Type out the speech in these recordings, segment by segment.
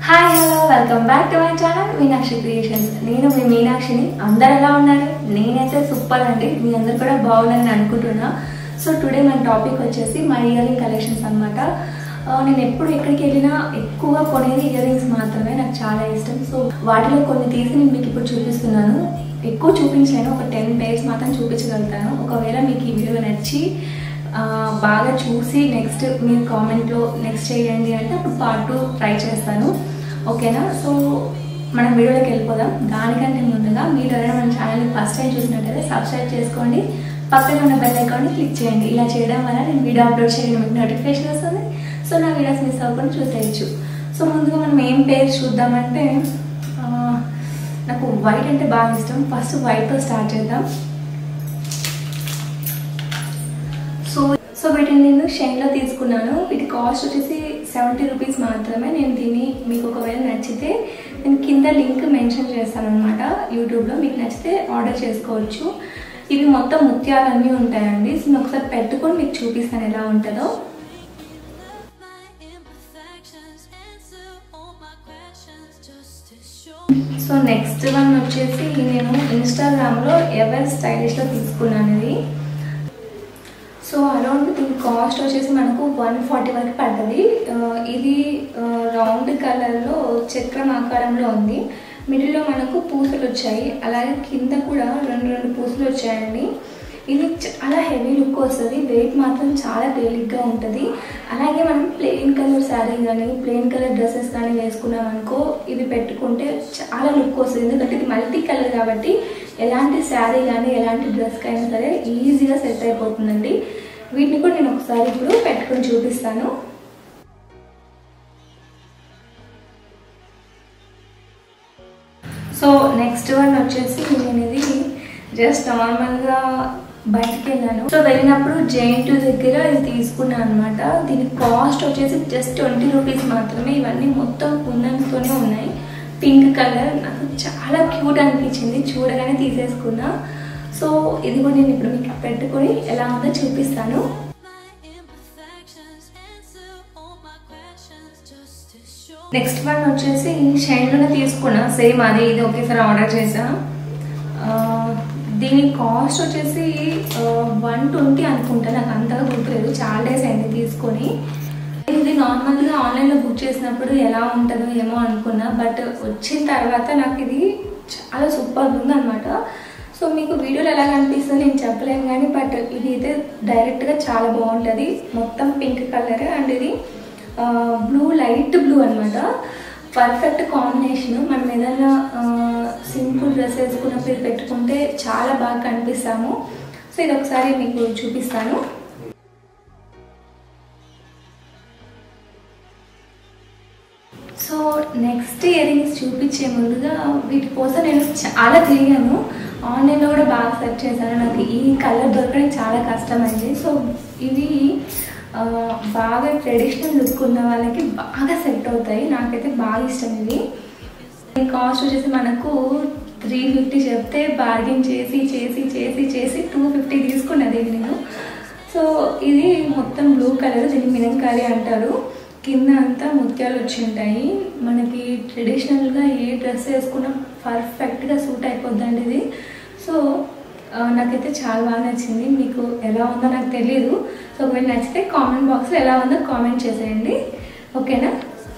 Hi hello welcome back to my channel Meenakshi creations నేను మీ మీనాక్షిని అందరు ఎలా ఉన్నారు నేనైతే సూపర్ అండి మీ అందరు కూడా బాగున్నారని అనుకుంటున్నా సో టుడే మన టాపిక్ వచ్చేసి మా ఇయర్ రింగ్ కలెక్షన్స్ అనమాట నేను ఎప్పుడు ఎక్కడికి వెళ్ళినా ఎక్కువగా కొనేది ఇయర్ రింగ్స్ మాత్రమే నాకు చాలా ఇష్టం సో వాటిలో కొన్ని తీసి నేను మీకు ఇప్పుడు చూపిస్తున్నాను ఎక్కువ చూపించలేను ఒక టెన్ పేర్స్ మాత్రం చూపించగలుగుతాను ఒకవేళ మీకు ఈ వీడియో నచ్చి ఆ, బాగా చూసి నెక్స్ట్ మీరు కామెంట్లో నెక్స్ట్ చేయండి అంటే అప్పుడు పార్ట్ టూ ట్రై చేస్తాను ఓకేనా సో మనం వీడియోలోకి వెళ్ళిపోదాం దానికంటే ముందుగా మీరు ఎవరైనా మన ఛానల్ని ఫస్ట్ టైం చూసినట్టయితే సబ్స్క్రైబ్ చేసుకోండి పక్కన ఉన్న బెల్ ఐకాన్ని క్లిక్ చేయండి ఇలా చేయడం వల్ల నేను వీడియో అప్లోడ్ చేయడం మీకు నోటిఫికేషన్ వస్తుంది సో నా వీడియోస్ మిస్ అవ్వకుండా చూసేయచ్చు సో ముందుగా మనం ఏం పేరు చూద్దామంటే ఆ, నాకు వైట్ అంటే బాగా ఇష్టం ఫస్ట్ వైట్తో స్టార్ట్ చేద్దాం సో సో వీటిని నేను షైన్లో తీసుకున్నాను వీటి కాస్ట్ వచ్చేసి సెవెంటీ రూపీస్ మాత్రమే నేను దీన్ని మీకు ఒకవేళ నచ్చితే నేను కింద లింక్ మెన్షన్ చేస్తాను అనమాట యూట్యూబ్లో మీకు నచ్చితే ఆర్డర్ చేసుకోవచ్చు ఇవి మొత్తం ముత్యాలన్నీ ఉంటాయండి సో నేను ఒకసారి పెట్టుకొని మీకు చూపిస్తాను ఎలా ఉంటుందో my imperfections, answer all my questions just to show so next one వచ్చేసి నేను ఇన్స్టాగ్రామ్లో ఎవర్ స్టైలిష్లో తీసుకున్నాను ఇది సో అరౌండ్ దీని కాస్ట్ వచ్చేసి మనకు వన్ ఫార్టీ వరకు పడ్డది ఆ, ఇది రౌండ్ కలర్లో చక్రం ఆకారంలో ఉంది మిడిల్లో మనకు పూసలు వచ్చాయి అలాగే కింద కూడా రెండు రెండు పూసలు వచ్చాయండి ఇది చాలా హెవీ లుక్ వస్తుంది వెయిట్ మాత్రం చాలా తేలిగ్గా ఉంటుంది అలాగే మనం ప్లెయిన్ కలర్ శారీ కానీ ప్లెయిన్ కలర్ డ్రెస్సెస్ కానీ వేసుకున్నాం అనుకో ఇవి పెట్టుకుంటే చాలా లుక్ వస్తుంది ఎందుకంటే ఇది మల్టీ కలర్ కాబట్టి ఎలాంటి శారీ కానీ ఎలాంటి డ్రెస్కి అయినా సరే ఈజీగా సెట్ అయిపోతుందండి వీటిని కూడా నేను ఒకసారి ఇప్పుడు పెట్టుకొని చూపిస్తాను సో నెక్స్ట్ వన్ వచ్చేసి నేను ఇది జస్ట్ నార్మల్గా బయటికి వెళ్ళాను సో వెళ్ళినప్పుడు జైంట్ దగ్గర ఇది తీసుకున్నాను అనమాట దీని కాస్ట్ వచ్చేసి జస్ట్ ట్వంటీ రూపీస్ మాత్రమే ఇవన్నీ మొత్తం కుందన్స్తోనే ఉన్నాయి పింక్ కలర్ నాకు చాలా క్యూట్ అనిపించింది చూడగానే తీసేసుకున్నా సో ఇది కూడా నేను ఇప్పుడు మీకు పెట్టుకొని ఎలా ఉందో చూపిస్తాను my imperfections, answer all my questions just to show next one వచ్చేసి షైన్లోనే తీసుకున్నా సేమ్ అది ఇది ఒకేసారి ఆర్డర్ చేసా ఆ, దీని కాస్ట్ వచ్చేసి వన్ ట్వంటీ అనుకుంటా నాకు అంతగా గుర్తులేదు చాలా డేస్ అయింది తీసుకొని ఇది నార్మల్గా ఆన్లైన్లో బుక్ చేసినప్పుడు ఎలా ఉంటుందో ఏమో అనుకున్నా బట్ వచ్చిన తర్వాత నాకు ఇది చాలా సూపర్ ఉంది అనమాట సో మీకు వీడియోలో ఎలా కనిపిస్తుందో నేను చెప్పలేను కానీ బట్ ఇది అయితే డైరెక్ట్గా చాలా బాగుంటుంది మొత్తం పింక్ కలర్ అండ్ ఇది బ్లూ లైట్ బ్లూ అనమాట పర్ఫెక్ట్ కాంబినేషన్ మనం ఏదైనా సింపుల్ డ్రెస్ వేసుకున్నప్పుడు ఇది పెట్టుకుంటే చాలా బాగా కనిపిస్తాము సో ఇది ఒకసారి మీకు చూపిస్తాను సో నెక్స్ట్ ఇయర్ రింగ్స్ చూపించే ముందుగా వీటి కోసం నేను చాలా తిరిగాను ఆన్లైన్లో కూడా బాగా సెర్చ్ చేశాను నాకు ఈ కలర్ దొరకడం చాలా కష్టమైంది సో ఇవి ఆ, బాగా ట్రెడిషనల్ లుక్ ఉన్న వాళ్ళకి బాగా సెట్ అవుతాయి నాకైతే బాగా ఇష్టం ఇవి ఈ కాస్ట్ వచ్చేసి మనకు త్రీ ఫిఫ్టీ చెప్తే బార్గెన్ చేసి చేసి చేసి చేసి టూ ఫిఫ్టీ తీసుకున్నది ఇది నేను సో ఇది మొత్తం బ్లూ కలర్ దీన్ని మినంకారి అంటారు కింద అంతా ముత్యాలు వచ్చి ఉంటాయి మనకి ట్రెడిషనల్గా ఏ డ్రెస్ వేసుకున్నా పర్ఫెక్ట్గా సూట్ అయిపోద్దండి ఇది సో ఆ, నాకైతే చాలా బాగా నచ్చింది మీకు ఎలా ఉందో నాకు తెలియదు సో ఒకవేళ నచ్చితే కామెంట్ బాక్స్లో ఎలా ఉందో కామెంట్ చేసేయండి ఓకేనా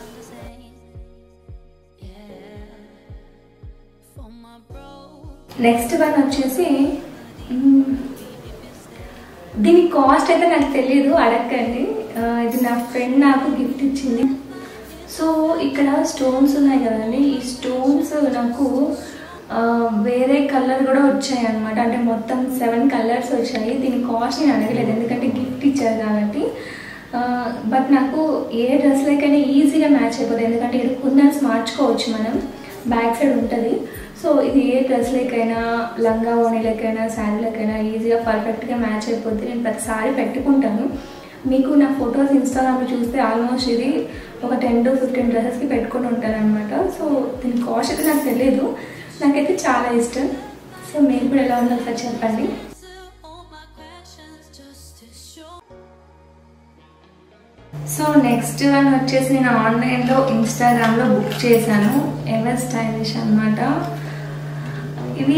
for my bro. Next one వచ్చేసి మ్మ్, దీని కాస్ట్ అయితే నాకు తెలియదు అడగండి ఆ, ఇది నా ఫ్రెండ్ నాకు గిఫ్ట్ ఇచ్చింది సో ఇక్కడ స్టోన్స్ ఉన్నాయి కదండి ఈ స్టోన్స్ నాకు ఆ, వేరే కలర్ కూడా వచ్చాయి అనమాట అంటే మొత్తం సెవెన్ కలర్స్ వచ్చాయి దీని కాస్ట్ నేను అడగలేదు ఎందుకంటే గిఫ్ట్ ఇచ్చారు కాబట్టి బట్ నాకు ఏ డ్రెస్లకైనా ఈజీగా మ్యాచ్ అయిపోతుంది ఎందుకంటే ఇక్కడ కుందన్స్ మార్చుకోవచ్చు మనం బ్యాక్ సైడ్ ఉంటుంది సో ఇది ఏ డ్రెస్లకైనా లంగా ఓణీలకైనా శారీలకైనా ఈజీగా పర్ఫెక్ట్గా మ్యాచ్ అయిపోద్ది నేను ప్రతిసారి పెట్టుకుంటాను మీకు నా ఫొటోస్ ఇన్స్టాగ్రామ్లో చూస్తే ఆల్మోస్ట్ ఇది ఒక టెన్ టు ఫిఫ్టీన్ డ్రెస్సెస్కి పెట్టుకొని ఉంటాను అనమాట సో దీని కాస్ట్ అయితే నాకు తెలియదు నాకైతే చాలా ఇష్టం సో మీరు కూడా ఎలా ఉందో ఒకసారి చెప్పండి Answer all my questions just to show so next one వచ్చేసి నేను ఆన్లైన్లో ఇన్స్టాగ్రామ్లో బుక్ చేశాను ఎవర్ స్టైలిష్ అన్నమాట ఇవి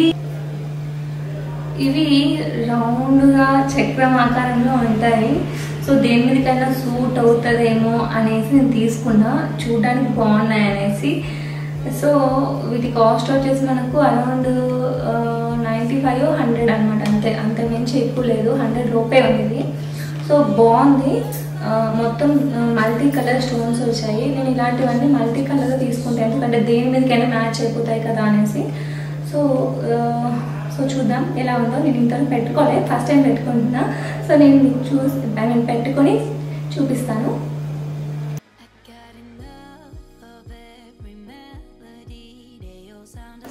ఇవి రౌండ్గా చక్రం ఆకారంలో ఉంటాయి సో దేని మీదకైనా సూట్ అవుతుందేమో అనేసి నేను తీసుకున్నా చూడడానికి బాగున్నాయి అనేసి సో వీటి కాస్ట్ వచ్చేసి మనకు అరౌండ్ నైంటీ ఫైవ్ హండ్రెడ్ అనమాట అంతే అంత మించి ఎక్కువ లేదు హండ్రెడ్ రూపే ఉంది సో బాగుంది ఆ, మొత్తం మల్టీ కలర్ స్టోన్స్ వచ్చాయి నేను ఇలాంటివన్నీ మల్టీ కలర్లో తీసుకుంటాను ఎందుకంటే దేని మీదకైనా మ్యాచ్ అయిపోతాయి కదా అనేసి సో ఆ, సో చూద్దాం ఎలా ఉందో నేను ఇంతలో పెట్టుకోలే ఫస్ట్ టైం పెట్టుకుంటున్నా సో నేను మీకు చూసి ఐ మీన్ పెట్టుకొని చూపిస్తాను I got enough of every melody. They all sound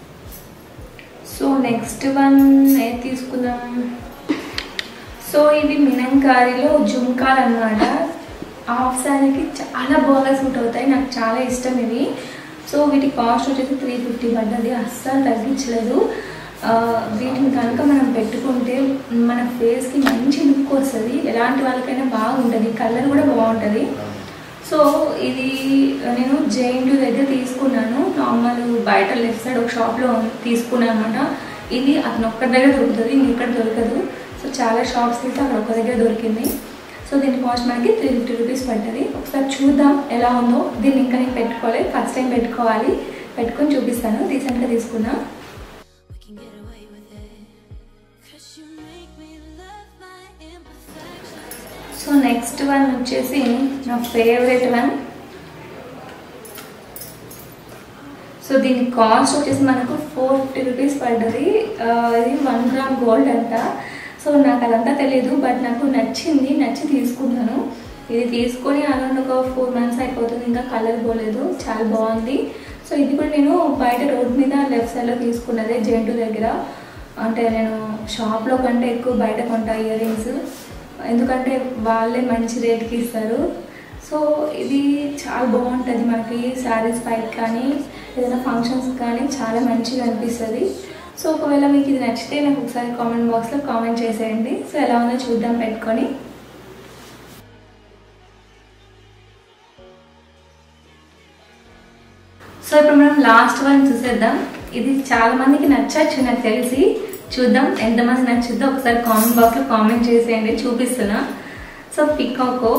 so next one ఏది తీసుకుందాం సో ఇవి మినంకారిలో జుంకాలు అనమాట హాఫ్ శారీకి చాలా బాగా సూట్ అవుతాయి నాకు చాలా ఇష్టం ఇవి సో వీటి కాస్ట్ వచ్చేసి త్రీ ఫిఫ్టీ పడ్డది అస్సలు తగ్గించలేదు ఆ, వీటిని కనుక మనం పెట్టుకుంటే మన ఫేస్కి మంచి లుక్ వస్తుంది ఎలాంటి వాళ్ళకైనా బాగుంటుంది కలర్ కూడా బాగుంటుంది సో ఇది నేను జైంట్ దగ్గర తీసుకున్నాను నార్మల్ బయట లెఫ్ట్ సైడ్ ఒక షాప్లో తీసుకున్నాను అనమాట ఇది అతను ఒక్క దగ్గర దొరుకుతుంది ఇంకెక్కడ దొరకదు సో చాలా షాప్స్ తీసి అక్కడ ఒక్క దగ్గర దొరికింది సో దీని కాస్ట్ మనకి త్రీ ఫిఫ్టీ రూపీస్ పడ్డది ఒకసారి చూద్దాం ఎలా ఉందో దీన్ని ఇంకా నేను పెట్టుకోలేదు ఫస్ట్ టైం పెట్టుకోవాలి పెట్టుకొని చూపిస్తాను రీసెంట్గా తీసుకున్నా we can get away with it. Cause you make me love my imperfections. So next one వచ్చేసి నా ఫేవరెట్ వన్ సో దీని కాస్ట్ వచ్చేసి మనకు ఫోర్ ఫిఫ్టీ రూపీస్ పడ్డది ఆ, ఇది వన్ గ్రామ్ గోల్డ్ అంట సో నాకు అదంతా తెలియదు బట్ నాకు నచ్చింది నచ్చి తీసుకున్నాను ఇది తీసుకొని అరౌండ్ ఒక ఫోర్ మంత్స్ అయిపోతుంది ఇంకా కలర్ పోలేదు చాలా బాగుంది సో ఇది కూడా నేను బయట రోడ్ మీద లెఫ్ట్ సైడ్లో తీసుకున్నదే జెంటు దగ్గర అంటే నేను షాప్లో కంటే ఎక్కువ బయట కొంటా ఇయర్ రింగ్స్ ఎందుకంటే వాళ్ళే మంచి రేట్కి ఇస్తారు సో ఇది చాలా బాగుంటుంది మనకి శారీస్ పైకి కానీ ఏదైనా ఫంక్షన్స్ కానీ చాలా మంచిగా అనిపిస్తుంది సో ఒకవేళ మీకు ఇది నచ్చితే నాకు ఒకసారి కామెంట్ బాక్స్లో కామెంట్ చేసేయండి సో ఎలా ఉందో చూద్దాం పెట్టుకొని సో ఇప్పుడు మనం లాస్ట్ వన్ చూసేద్దాం ఇది చాలా మందికి నచ్చచ్చు నాకు తెలిసి చూద్దాం ఎంతమంది నచ్చుద్దో ఒకసారి కామెంట్ బాక్స్లో కామెంట్ చేసేయండి చూపిస్తున్నా సో పికాకో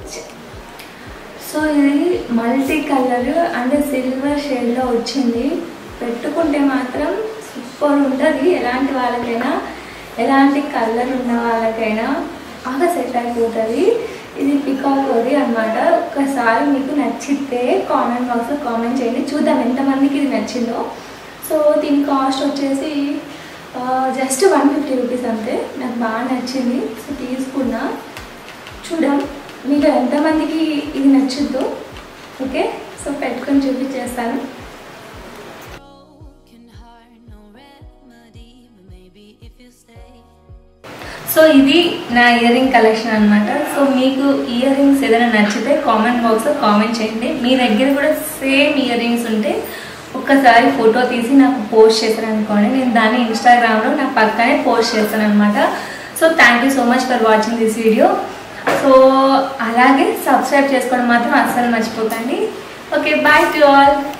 సో ఇది మల్టీ కలర్ అంటే సిల్వర్ షేడ్లో వచ్చింది పెట్టుకుంటే మాత్రం సూపర్ ఉంటుంది ఎలాంటి వాళ్ళకైనా ఎలాంటి కలర్ ఉన్న వాళ్ళకైనా బాగా సెట్ అయిపోతుంది ఇది పికాకోది అన్నమాట ఒక్కసారి మీకు నచ్చితే కామెంట్ బాక్స్లో కామెంట్ చేయండి చూద్దాం ఎంతమందికి ఇది నచ్చిందో సో దీని కాస్ట్ వచ్చేసి జస్ట్ వన్ ఫిఫ్టీ రూపీస్ అంతే నాకు బాగా నచ్చింది సో తీసుకున్నా చూద్దాం మీకు ఎంతమందికి ఇది నచ్చుద్దో ఓకే సో పెట్టుకొని చూపించేస్తాను Broken heart, no remedy. But maybe if you stay. So ఇది నా ఇయర్ రింగ్ కలెక్షన్ అనమాట సో మీకు ఇయర్ రింగ్స్ ఏదైనా నచ్చితే కామెంట్ బాక్స్లో కామెంట్ చేయండి మీ దగ్గర కూడా సేమ్ ఇయర్ రింగ్స్ ఉంటే ఒక్కసారి ఫోటో తీసి నాకు పోస్ట్ చేశాను అనుకోండి నేను దాన్ని ఇన్స్టాగ్రామ్లో నా పక్కనే పోస్ట్ చేస్తాను అనమాట so thank you so much for watching this video so అలాగే సబ్స్క్రైబ్ చేసుకోవడం మాత్రం అస్సలు మర్చిపోకండి ఓకే బాయ్ టు ఆల్